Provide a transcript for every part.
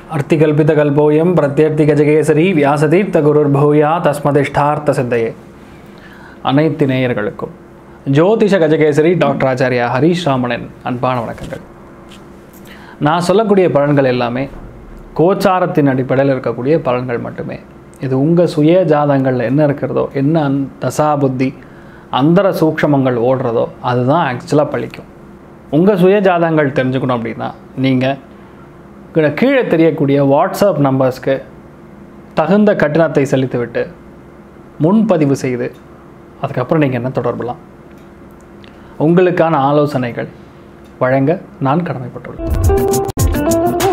அர்த்திகல்பிதகல்போயம் பிரத்யர்த்திகஜகேசரி வியாசதீர்த்த குருர்பூயா தஸ்மதிஷ்டார்த்த சித்தையே அனைத்து நேயர்களுக்கும் ஜோதிஷ கஜகேசரி டாக்டர் ஆச்சாரியா ஹரீஷ் ராமனின் அன்பான வணக்கங்கள் நான் சொல்லக்கூடிய பலன்கள் எல்லாமே கோச்சாரத்தின் அடிப்படையில் இருக்கக்கூடிய பலன்கள் மட்டுமே இது உங்கள் சுய ஜாதகங்களில் என்ன இருக்கிறதோ என்ன அந் தசா புத்தி அந்தர சூக்ஷமங்கள் ஓடுறதோ அதுதான் ஆக்சுவலாக பழிக்கும் உங்கள் சுய ஜாதகங்கள் தெரிஞ்சுக்கணும் அப்படின்னா நீங்கள் கீழே தெரியக்கூடிய வாட்ஸ்அப் நம்பர்ஸ்க்கு தகுந்த கட்டணத்தை செலுத்திவிட்டு முன்பதிவு செய்து அதுக்கப்புறம் நீங்கள் என்ன தொடர்புலாம் உங்களுக்கான ஆலோசனைகள் வழங்க நான் கடமைப்பட்டுள்ளேன்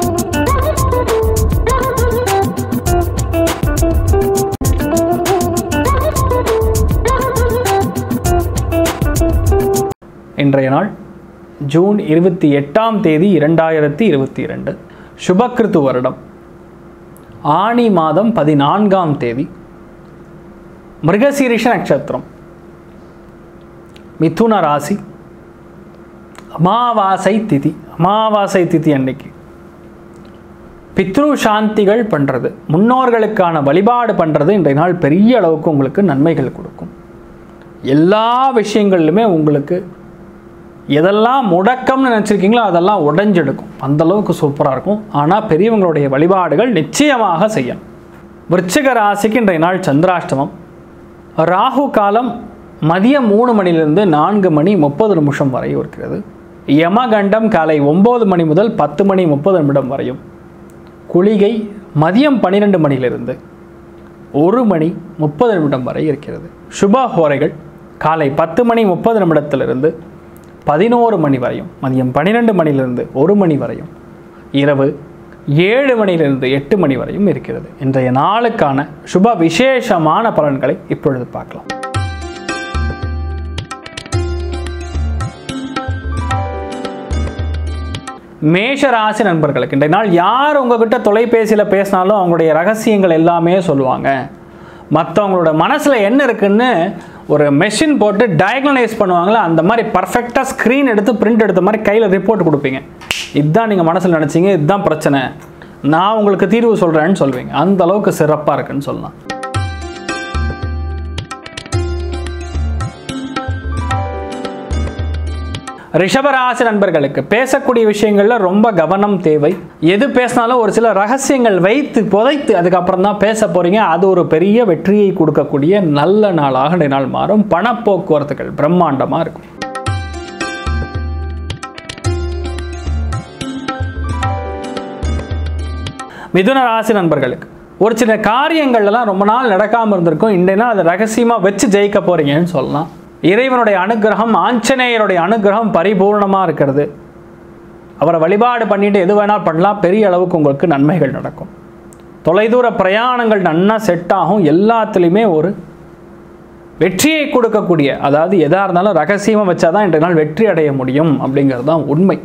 இன்றைய நாள் ஜூன் இருபத்தி எட்டாம் தேதி இரண்டாயிரத்தி இருபத்தி இரண்டு சுபக்கிருத்து வருடம் ஆணி மாதம் பதினான்காம் தேதி மிருகசீரிஷ நட்சத்திரம் மிதுன ராசி அமாவாசை திதி அமாவாசை திதி அன்னைக்கு பித்ரு சாந்திகள் பண்ணுறது முன்னோர்களுக்கான வழிபாடு பண்ணுறது இன்றைய நாள் பெரிய அளவுக்கு உங்களுக்கு நன்மைகள் கொடுக்கும் எல்லா விஷயங்கள்லுமே உங்களுக்கு எதெல்லாம் முடக்கம்னு நினச்சிருக்கீங்களோ அதெல்லாம் உடைஞ்செடுக்கும் அந்த அளவுக்கு சூப்பராக இருக்கும் ஆனால் பெரியவங்களுடைய வழிபாடுகள் நிச்சயமாக செய்யணும் விருச்சிக ராசிக்கு இன்றைய நாள் சந்திராஷ்டமம் ராகு காலம் மதியம் மூணு மணிலிருந்து நான்கு மணி முப்பது நிமிஷம் வரை இருக்கிறது யமகண்டம் காலை ஒம்பது மணி முதல் பத்து மணி முப்பது நிமிடம் வரையும் குளிகை மதியம் பன்னிரெண்டு மணியிலிருந்து ஒரு மணி முப்பது நிமிடம் வரை இருக்கிறது சுப ஹோரைகள் காலை பத்து மணி முப்பது நிமிடத்திலிருந்து பதினோரு மணி வரையும் மதியம் பன்னிரெண்டு மணியிலிருந்து ஒரு மணி வரையும் இரவு ஏழு மணியிலிருந்து எட்டு மணி வரையும் இருக்கிறது இன்றைய நாளுக்கான சுப விசேஷமான பலன்களை இப்பொழுது பார்க்கலாம் மேஷ ராசி நண்பர்களுக்கு இன்றைய நாள் யார் உங்ககிட்ட தொலைபேசியில் பேசினாலும் அவங்களுடைய ரகசியங்கள் எல்லாமே சொல்லுவாங்க மற்றவங்களோட மனசில் என்ன இருக்குன்னு ஒரு மெஷின் போட்டு டயக்னலைஸ் பண்ணுவாங்களே அந்த மாதிரி பர்ஃபெக்டாக ஸ்க்ரீன் எடுத்து பிரிண்ட் எடுத்த மாதிரி கையில் ரிப்போர்ட் கொடுப்பீங்க இதுதான் நீங்கள் மனசில் நினச்சிங்க இதுதான் பிரச்சனை நான் உங்களுக்கு தீர்வு சொல்கிறேன்னு சொல்லுவீங்க அந்த அளவுக்கு சிறப்பாக இருக்குன்னு சொல்லலாம் ரிஷபராசி நண்பர்களுக்கு பேசக்கூடிய விஷயங்களில் ரொம்ப கவனம் தேவை எது பேசினாலும் ஒரு சில ரகசியங்கள் வைத்து புதைத்து அதுக்கப்புறம் தான் பேச போறீங்க அது ஒரு பெரிய வெற்றியை கொடுக்கக்கூடிய நல்ல நாளாக இந்த நாள் மாறும் பணப்போக்குவரத்துகள் பிரம்மாண்டமாக இருக்கும் மிதுன ராசி நண்பர்களுக்கு ஒரு சில காரியங்கள்லாம் ரொம்ப நாள் நடக்காமல் இருந்திருக்கும் இன்றைய நாள் அதை ரகசியமாக வச்சு ஜெயிக்க போறீங்கன்னு சொல்லலாம் இறைவனுடைய அனுகிரகம் ஆஞ்சநேயருடைய அனுகிரகம் பரிபூர்ணமாக இருக்கிறது அவரை வழிபாடு பண்ணிட்டு எது வேணால் பண்ணலாம் பெரிய அளவுக்கு உங்களுக்கு நன்மைகள் நடக்கும் தொலைதூர பிரயாணங்கள் நன்னா செட் ஆகும் எல்லாத்துலேயுமே ஒரு வெற்றியை கொடுக்கக்கூடிய அதாவது எதாக இருந்தாலும் ரகசியமாக வச்சாதான் இன்றைய நாள் வெற்றி அடைய முடியும் அப்படிங்கிறது தான் உண்மை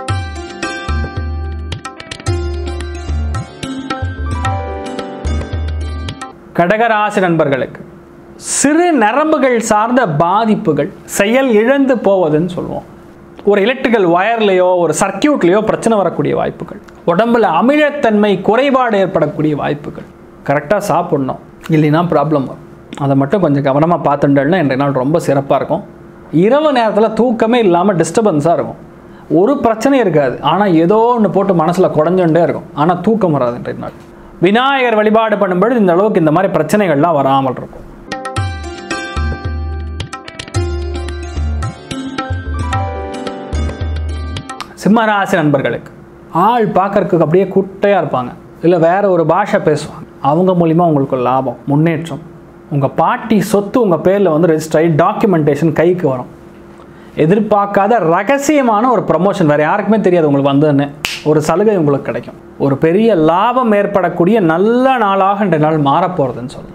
கடகராசி நண்பர்களுக்கு சிறு நரம்புகள் சார்ந்த பாதிப்புகள் செயல் இழந்து போவதுன்னு சொல்லுவோம் ஒரு எலக்ட்ரிக்கல் ஒயர்லேயோ ஒரு சர்க்கியூட்லேயோ பிரச்சனை வரக்கூடிய வாய்ப்புகள் உடம்புல அமிலத்தன்மை குறைபாடு ஏற்படக்கூடிய வாய்ப்புகள் கரெக்டாக சாப்பிட்ணும் இல்லைன்னா ப்ராப்ளம் வரும் அதை மட்டும் கொஞ்சம் கவனமாக பார்த்துட்டேன்னா இன்றைய நாள் ரொம்ப சிறப்பாக இருக்கும் இரவு நேரத்தில் தூக்கமே இல்லாமல் டிஸ்டர்பன்ஸாக இருக்கும் ஒரு பிரச்சனையும் இருக்காது ஆனால் ஏதோ ஒன்று போட்டு மனசில் குறைஞ்சுட்டே இருக்கும் ஆனால் தூக்கம் வராது இன்றைய நாள் விநாயகர் வழிபாடு பண்ணும்பொழுது இந்த அளவுக்கு இந்த மாதிரி பிரச்சனைகள்லாம் வராமல் இருக்கும் சிம்மராசி நண்பர்களுக்கு ஆள் பார்க்கறதுக்கு அப்படியே குட்டையாக இருப்பாங்க இல்லை வேற ஒரு பாஷை பேசுவாங்க அவங்க மூலிமா உங்களுக்கு லாபம் முன்னேற்றம் உங்கள் பாட்டி சொத்து உங்கள் பேரில் வந்து ரெஜிஸ்டர் ஆகி டாக்குமெண்டேஷன் கைக்கு வரும் எதிர்பார்க்காத ரகசியமான ஒரு ப்ரமோஷன் வேறு யாருக்குமே தெரியாது உங்களுக்கு வந்ததுன்னு ஒரு சலுகை உங்களுக்கு கிடைக்கும் ஒரு பெரிய லாபம் ஏற்படக்கூடிய நல்ல நாளாக இன்றைய நாள் மாறப்போகிறதுன்னு சொல்லலாம்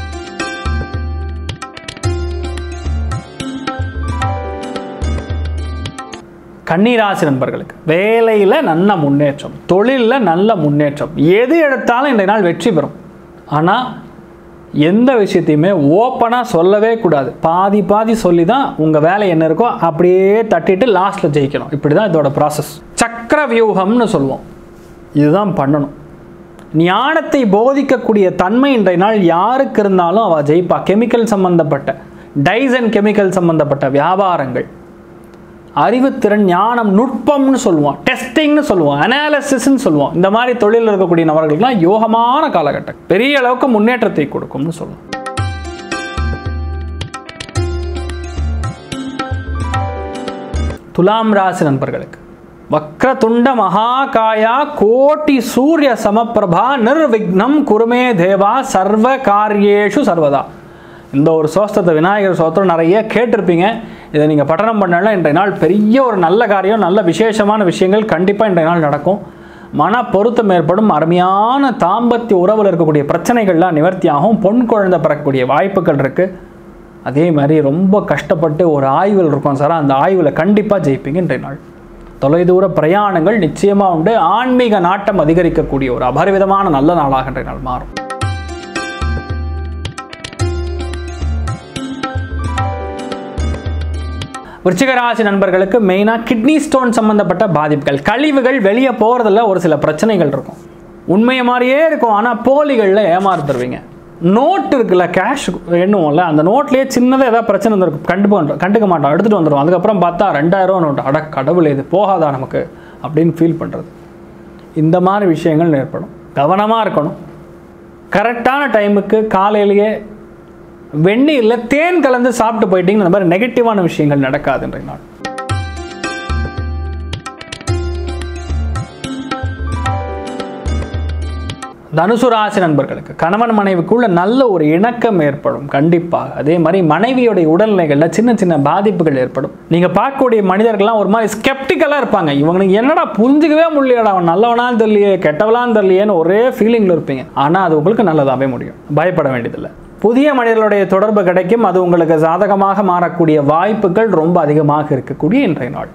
கன்னிராசி நண்பர்களுக்கு வேலையில் நல்ல முன்னேற்றம் தொழிலில் நல்ல முன்னேற்றம் எது எடுத்தாலும் இன்றைய நாள் வெற்றி பெறும் ஆனால் எந்த விஷயத்தையுமே ஓப்பனாக சொல்லவே கூடாது பாதி பாதி சொல்லி தான் உங்கள் வேலை என்ன இருக்கோ அப்படியே தட்டிட்டு லாஸ்ட்டில் ஜெயிக்கணும் இப்படி தான் இதோட ப்ராசஸ் சக்கர வியூகம்னு சொல்லுவோம் இதுதான் பண்ணணும் ஞானத்தை போதிக்கக்கூடிய தன்மை இன்றைய நாள் யாருக்கு இருந்தாலும் அவள் ஜெயிப்பா கெமிக்கல் சம்பந்தப்பட்ட டைஸ் அண்ட் கெமிக்கல் சம்பந்தப்பட்ட வியாபாரங்கள் அறிவுத்திறன் ஞானம் நுட்பம்னு சொல்லுவோம் டெஸ்டிங்னு சொல்லுவோம் அனாலிசிஸ்ன்னு சொல்லுவோம் இந்த மாதிரி தொழிலில் இருக்கக்கூடிய நபர்களுக்கெல்லாம் யோகமான காலகட்டம் பெரிய அளவுக்கு முன்னேற்றத்தை கொடுக்கும்னு சொல்லுவோம் துலாம் ராசி நண்பர்களுக்கு வக்ரதுண்ட மகாகாயா கோட்டி சூரிய சமப்பிரபா நிர்விக்னம் குருமே தேவா சர்வ காரியேஷு சர்வதா இந்த ஒரு சோஸ்திரத்தை விநாயகர் சோத்திரம் நிறைய கேட்டிருப்பீங்க இதை நீங்கள் பட்டணம் பண்ணாலும் இன்றைய நாள் பெரிய ஒரு நல்ல காரியம் நல்ல விசேஷமான விஷயங்கள் கண்டிப்பாக இன்றைய நாள் நடக்கும் மன பொருத்தம் ஏற்படும் அருமையான தாம்பத்திய உறவில் இருக்கக்கூடிய பிரச்சனைகள்லாம் நிவர்த்தியாகும் பொன் குழந்தை பிறக்கக்கூடிய வாய்ப்புகள் இருக்குது அதே மாதிரி ரொம்ப கஷ்டப்பட்டு ஒரு ஆய்வில் இருக்கும் சார் அந்த ஆய்வில் கண்டிப்பாக ஜெயிப்பீங்க இன்றைய நாள் தொலைதூர பிரயாணங்கள் நிச்சயமாக உண்டு ஆன்மீக நாட்டம் அதிகரிக்கக்கூடிய ஒரு அபரிவிதமான நல்ல நாளாக இன்றைய நாள் மாறும் விருச்சிகராசி நண்பர்களுக்கு மெயினாக கிட்னி ஸ்டோன் சம்மந்தப்பட்ட பாதிப்புகள் கழிவுகள் வெளியே போகிறதுல ஒரு சில பிரச்சனைகள் இருக்கும் உண்மையை மாதிரியே இருக்கும் ஆனால் போலிகளில் ஏமாறுத்துருவீங்க நோட் இருக்குல்ல கேஷ் எண்ணுவோம்ல அந்த நோட்லேயே சின்னதாக ஏதாவது பிரச்சனை இருந்திருக்கும் கண்டு பண்ணுறோம் கண்டுக்க மாட்டோம் எடுத்துகிட்டு வந்துடும் அதுக்கப்புறம் பார்த்தா ரெண்டாயிரம் ரூபா நோட்டு அட கடவுள் இது போகாதா நமக்கு அப்படின்னு ஃபீல் பண்ணுறது இந்த மாதிரி விஷயங்கள் ஏற்படும் கவனமாக இருக்கணும் கரெக்டான டைமுக்கு காலையிலேயே வெந்நீரில் தேன் கலந்து சாப்பிட்டு போயிட்டீங்கன்னா இந்த மாதிரி நெகட்டிவான விஷயங்கள் நடக்காது இன்றைய நாள் தனுசு ராசி நண்பர்களுக்கு கணவன் மனைவிக்குள்ள நல்ல ஒரு இணக்கம் ஏற்படும் கண்டிப்பாக அதே மாதிரி மனைவியுடைய உடல்நிலைகளில் சின்ன சின்ன பாதிப்புகள் ஏற்படும் நீங்கள் பார்க்கக்கூடிய மனிதர்கள்லாம் ஒரு மாதிரி ஸ்கெப்டிக்கலாக இருப்பாங்க இவங்களுக்கு என்னடா புரிஞ்சுக்கவே முடியலடா அவன் நல்லவனான்னு தெரியலையே கெட்டவளான்னு தெரியலையேன்னு ஒரே ஃபீலிங்கில் இருப்பீங்க ஆனால் அது உங்களுக்கு நல்லதாகவே முடியும் பயப்பட வேண்டியதில்லை புதிய மனிதர்களுடைய தொடர்பு கிடைக்கும் அது உங்களுக்கு சாதகமாக மாறக்கூடிய வாய்ப்புகள் ரொம்ப அதிகமாக இருக்கக்கூடிய இன்றைய நாள்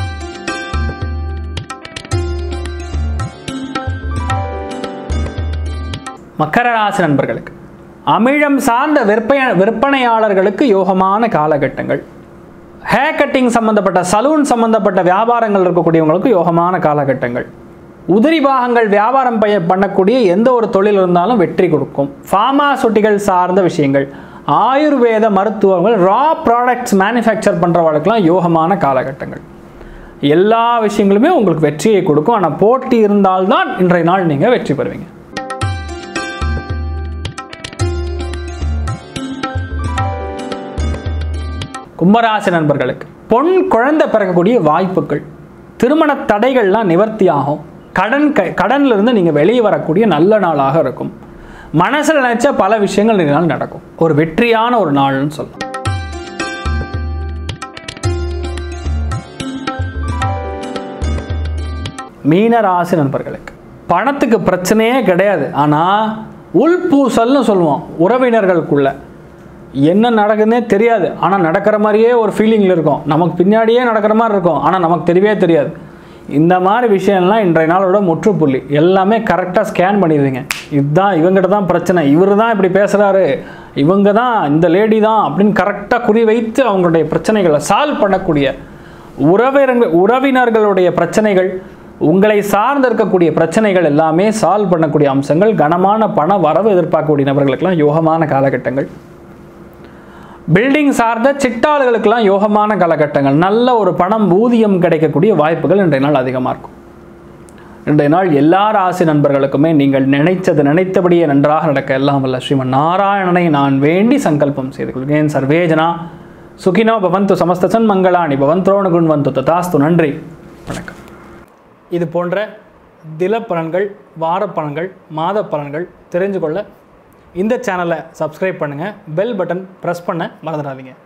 மக்கர ராசி நண்பர்களுக்கு அமிழம் சார்ந்த விற்பனை விற்பனையாளர்களுக்கு யோகமான காலகட்டங்கள் ஹேர் கட்டிங் சம்பந்தப்பட்ட சலூன் சம்பந்தப்பட்ட வியாபாரங்கள் இருக்கக்கூடியவங்களுக்கு யோகமான காலகட்டங்கள் உதிரி பாகங்கள் வியாபாரம் பய பண்ணக்கூடிய எந்த ஒரு தொழில் இருந்தாலும் வெற்றி கொடுக்கும் ஃபார்மாசூட்டிகள் சார்ந்த விஷயங்கள் ஆயுர்வேத மருத்துவங்கள் ரா ப்ராடக்ட்ஸ் மேனுஃபேக்சர் பண்ணுறவர்களுக்கெல்லாம் யோகமான காலகட்டங்கள் எல்லா விஷயங்களுமே உங்களுக்கு வெற்றியை கொடுக்கும் ஆனால் போட்டி இருந்தால்தான் இன்றைய நாள் நீங்கள் வெற்றி பெறுவீங்க கும்பராசி நண்பர்களுக்கு பொன் குழந்தை பிறக்கக்கூடிய வாய்ப்புகள் திருமண தடைகள்லாம் நிவர்த்தி ஆகும் கடன் க கடன்ல இருந்து நீங்கள் வெளியே வரக்கூடிய நல்ல நாளாக இருக்கும் மனசில் நினைச்ச பல விஷயங்கள் இந்த நாள் நடக்கும் ஒரு வெற்றியான ஒரு நாள்னு சொல்லலாம் மீன ராசி நண்பர்களுக்கு பணத்துக்கு பிரச்சனையே கிடையாது ஆனால் உள்பூசல்னு சொல்லுவோம் உறவினர்களுக்குள்ள என்ன நடக்குதுன்னே தெரியாது ஆனால் நடக்கிற மாதிரியே ஒரு ஃபீலிங்கில் இருக்கும் நமக்கு பின்னாடியே நடக்கிற மாதிரி இருக்கும் ஆனால் நமக்கு தெரியவே தெரியாது இந்த மாதிரி விஷயம்லாம் இன்றைய நாளோட முற்றுப்புள்ளி எல்லாமே கரெக்டாக ஸ்கேன் பண்ணிடுவீங்க இதுதான் இவங்ககிட்ட தான் பிரச்சனை இவர் தான் இப்படி பேசுகிறாரு இவங்க தான் இந்த லேடி தான் அப்படின்னு கரெக்டாக குறி வைத்து அவங்களுடைய பிரச்சனைகளை சால்வ் பண்ணக்கூடிய உறவினர்கள் உறவினர்களுடைய பிரச்சனைகள் உங்களை சார்ந்து இருக்கக்கூடிய பிரச்சனைகள் எல்லாமே சால்வ் பண்ணக்கூடிய அம்சங்கள் கனமான பண வரவு எதிர்பார்க்கக்கூடிய நபர்களுக்கெல்லாம் யோகமான காலகட்டங்கள் பில்டிங் சார்ந்த சிட்டாளுகளுக்கெல்லாம் யோகமான காலகட்டங்கள் நல்ல ஒரு பணம் ஊதியம் கிடைக்கக்கூடிய வாய்ப்புகள் இன்றைய நாள் அதிகமாக இருக்கும் இன்றைய நாள் எல்லா ராசி நண்பர்களுக்குமே நீங்கள் நினைத்தது நினைத்தபடியே நன்றாக நடக்க எல்லாம் வல்ல ஸ்ரீமன் நாராயணனை நான் வேண்டி சங்கல்பம் செய்து கொள்கிறேன் சர்வேஜனா சுகினோ பவந்து சமஸ்தசன் மங்களாணி பவந்தோணு குண்வந்து ததாஸ்து நன்றி வணக்கம் இது போன்ற தில பலன்கள் வார பலன்கள் மாத பலன்கள் தெரிஞ்சு கொள்ள இந்த சேனலை சப்ஸ்கிரைப் பண்ணுங்கள் பெல் பட்டன் ப்ரெஸ் பண்ண மறந்துடாதீங்க